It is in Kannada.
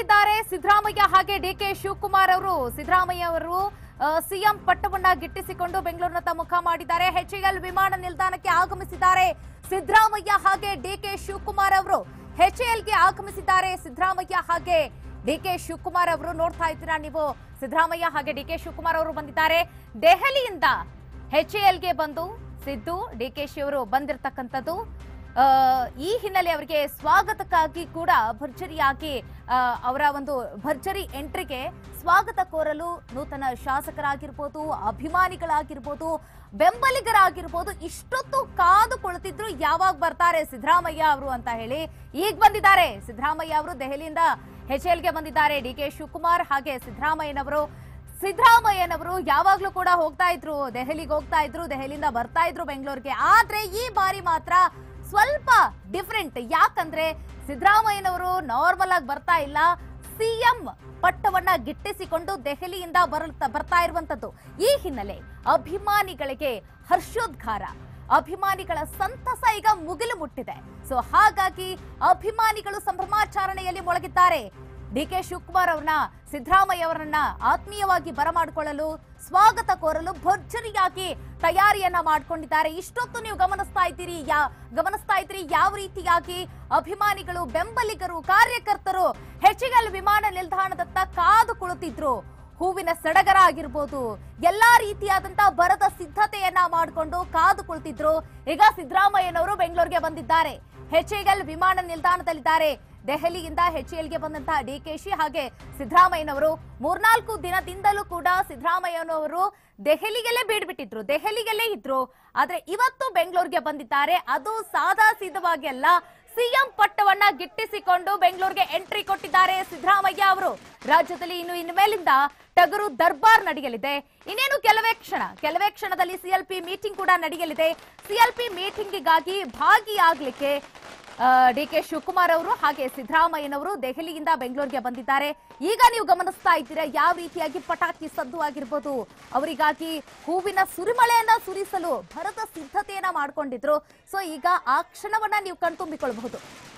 ಬಂದಿದ್ದಾರೆ ಸಿದ್ದರಾಮಯ್ಯ ಹಾಗೆ ಡಿ ಕೆ ಶಿವಕುಮಾರ್ ಅವರು ಸಿದ್ದರಾಮಯ್ಯ ಅವರು ಸಿಎಂ ಪಟ್ಟವನ್ನ ಗಿಟ್ಟಿಸಿಕೊಂಡು ಬೆಂಗಳೂರಿನತ್ತ ಮುಖ ಮಾಡಿದ್ದಾರೆ ಎಚ್ಎಎಲ್ ವಿಮಾನ ನಿಲ್ದಾಣಕ್ಕೆ ಆಗಮಿಸಿದ್ದಾರೆ ಸಿದ್ದರಾಮಯ್ಯ ಹಾಗೆ ಡಿ ಕೆ ಶಿವಕುಮಾರ್ ಅವರು ಎಚ್ಎಎಲ್ಗೆ ಆಗಮಿಸಿದ್ದಾರೆ ಸಿದ್ದರಾಮಯ್ಯ ಹಾಗೆ ಡಿ ಕೆ ಶಿವಕುಮಾರ್ ಅವರು ನೋಡ್ತಾ ಇದ್ದೀರಾ ನೀವು ಸಿದ್ದರಾಮಯ್ಯ ಹಾಗೆ ಡಿ ಕೆ ಶಿವಕುಮಾರ್ ಅವರು ಬಂದಿದ್ದಾರೆ ದೆಹಲಿಯಿಂದ ಎಚ್ಎಎಲ್ಗೆ ಬಂದು ಸಿದ್ದು ಡಿ ಕೆ ಶಿ ಅವರು ಬಂದಿರತಕ್ಕಂಥದ್ದು ಆ, ಈ ಹಿನ್ನೆಲೆ ಅವರಿಗೆ ಸ್ವಾಗತಕ್ಕಾಗಿ ಕೂಡ ಭರ್ಜರಿಯಾಗಿ ಆ, ಅವರ ಒಂದು ಭರ್ಜರಿ ಎಂಟ್ರಿಗೆ ಸ್ವಾಗತ ಕೋರಲು ನೂತನ ಶಾಸಕರಾಗಿರ್ಬೋದು ಅಭಿಮಾನಿಗಳಾಗಿರ್ಬೋದು ಬೆಂಬಲಿಗರಾಗಿರ್ಬೋದು ಇಷ್ಟೊತ್ತು ಕಾದು ಕುಳಿತಿದ್ರು ಯಾವಾಗ ಬರ್ತಾರೆ ಸಿದ್ದರಾಮಯ್ಯ ಅವರು ಅಂತ ಹೇಳಿ ಈಗ ಬಂದಿದ್ದಾರೆ ಸಿದ್ದರಾಮಯ್ಯ ಅವರು ದೆಹಲಿಯಿಂದ ಎಚ್ಎಲ್ಗೆ ಬಂದಿದ್ದಾರೆ ಡಿ ಕೆ ಶಿವಕುಮಾರ್ ಹಾಗೆ ಸಿದ್ದರಾಮಯ್ಯನವರು ಸಿದ್ದರಾಮಯ್ಯನವರು ಯಾವಾಗ್ಲೂ ಕೂಡ ಹೋಗ್ತಾ ಇದ್ರು ದೆಹಲಿಗೆ ಹೋಗ್ತಾ ಇದ್ರು ದೆಹಲಿಯಿಂದ ಬರ್ತಾ ಇದ್ರು ಬೆಂಗಳೂರಿಗೆ ಆದ್ರೆ ಈ ಬಾರಿ ಮಾತ್ರ ಸ್ವಲ್ಪ ಡಿಫ್ರೆಂಟ್ ಯಾಕಂದ್ರೆ ಸಿದ್ದರಾಮಯ್ಯನವರು ನಾರ್ಮಲ್ ಆಗಿ ಬರ್ತಾ ಇಲ್ಲ ಸಿಎಂ ಪಟ್ಟವನ್ನ ಗಿಟ್ಟಿಸಿಕೊಂಡು ದೆಹಲಿಯಿಂದ ಬರಲ್ತಾ ಬರ್ತಾ ಇರುವಂತದ್ದು ಈ ಹಿನ್ನೆಲೆ ಅಭಿಮಾನಿಗಳಿಗೆ ಹರ್ಷೋದ್ಗಾರ ಅಭಿಮಾನಿಗಳ ಸಂತಸ ಈಗ ಮುಗಿಲು ಮುಟ್ಟಿದೆ ಸೊ ಹಾಗಾಗಿ ಅಭಿಮಾನಿಗಳು ಸಂಭ್ರಮಾಚರಣೆಯಲ್ಲಿ ಮೊಳಗಿದ್ದಾರೆ ಡಿ ಕೆ ಶಿವಕುಮಾರ್ ಅವರನ್ನ ಸಿದ್ದರಾಮಯ್ಯ ಅವರನ್ನ ಆತ್ಮೀಯವಾಗಿ ಬರಮಾಡಿಕೊಳ್ಳಲು ಸ್ವಾಗತ ಕೋರಲು ಭರ್ಜರಿಯಾಗಿ ತಯಾರಿಯನ್ನ ಮಾಡ್ಕೊಂಡಿದ್ದಾರೆ ಇಷ್ಟೊತ್ತು ನೀವು ಗಮನಿಸ್ತಾ ಇದ್ದೀರಿ ಯಾ ಗಮನಿಸ್ತಾ ಇದ್ದೀರಿ ಯಾವ ರೀತಿಯಾಗಿ ಅಭಿಮಾನಿಗಳು ಬೆಂಬಲಿಗರು ಕಾರ್ಯಕರ್ತರು ಹೆಚ್ಎಲ್ ವಿಮಾನ ನಿಲ್ದಾಣದತ್ತ ಕಾದು ಕುಳಿತಿದ್ರು ಹೂವಿನ ಸಡಗರ ಆಗಿರ್ಬೋದು ಎಲ್ಲಾ ರೀತಿಯಾದಂತಹ ಬರದ ಸಿದ್ಧತೆಯನ್ನ ಮಾಡಿಕೊಂಡು ಕಾದು ಕುಳಿತಿದ್ರು ಈಗ ಸಿದ್ದರಾಮಯ್ಯನವರು ಬೆಂಗಳೂರಿಗೆ ಬಂದಿದ್ದಾರೆ ಎಚ್ಎಎಲ್ ವಿಮಾನ ನಿಲ್ದಾಣದಲ್ಲಿದ್ದಾರೆ ದೆಹಲಿಯಿಂದ ಎಚ್ಎಎಲ್ಗೆ ಬಂದಂತಹ ಡಿಕೆಶಿ ಹಾಗೆ ಸಿದ್ದರಾಮಯ್ಯನವರು ಮೂರ್ನಾಲ್ಕು ದಿನದಿಂದಲೂ ಕೂಡ ಸಿದ್ದರಾಮಯ್ಯನವರು ದೆಹಲಿಗೆಲ್ಲೇ ಬೀಡ್ಬಿಟ್ಟಿದ್ರು ದೆಹಲಿಗೆಲ್ಲೇ ಇದ್ರು ಆದ್ರೆ ಇವತ್ತು ಬೆಂಗಳೂರಿಗೆ ಬಂದಿದ್ದಾರೆ ಅದು ಸಾದಾ ಸಿದ್ಧವಾಗಿ ಅಲ್ಲ ಸಿಎಂ ಪಟ್ಟವನ್ನ ಗಿಟ್ಟಿಸಿಕೊಂಡು ಬೆಂಗಳೂರಿಗೆ ಎಂಟ್ರಿ ಕೊಟ್ಟಿದ್ದಾರೆ ಸಿದ್ದರಾಮಯ್ಯ ಅವರು ರಾಜ್ಯದಲ್ಲಿ ಇನ್ನು ಇನ್ನು ಮೇಲಿಂದ ಟಗರು ದರ್ಬಾರ್ ನಡೆಯಲಿದೆ ಇನ್ನೇನು ಕೆಲವೇ ಕ್ಷಣ ಕೆಲವೇ ಕ್ಷಣದಲ್ಲಿ ಸಿಎಲ್ಪಿ ಮೀಟಿಂಗ್ ಕೂಡ ನಡೆಯಲಿದೆ ಸಿಎಲ್ಪಿ ಮೀಟಿಂಗಿಗಾಗಿ ಭಾಗಿಯಾಗ್ಲಿಕ್ಕೆ ಡಿ ಕೆ ಶಿವಕುಮಾರ್ ಅವರು ಹಾಗೆ ಸಿದ್ದರಾಮಯ್ಯನವರು ದೆಹಲಿಯಿಂದ ಬೆಂಗಳೂರಿಗೆ ಬಂದಿದ್ದಾರೆ ಈಗ ನೀವು ಗಮನಿಸ್ತಾ ಇದ್ದೀರಾ ಯಾವ ರೀತಿಯಾಗಿ ಪಟಾಕಿ ಸದ್ದು ಆಗಿರ್ಬೋದು ಅವರಿಗಾಗಿ ಹೂವಿನ ಸುರಿಮಳೆಯನ್ನ ಸುರಿಸಲು ಭರದ ಸಿದ್ಧತೆಯನ್ನ ಮಾಡ್ಕೊಂಡಿದ್ರು ಸೊ ಈಗ ಆ ಕ್ಷಣವನ್ನ ನೀವು ಕಣ್ತುಂಬಿಕೊಳ್ಬಹುದು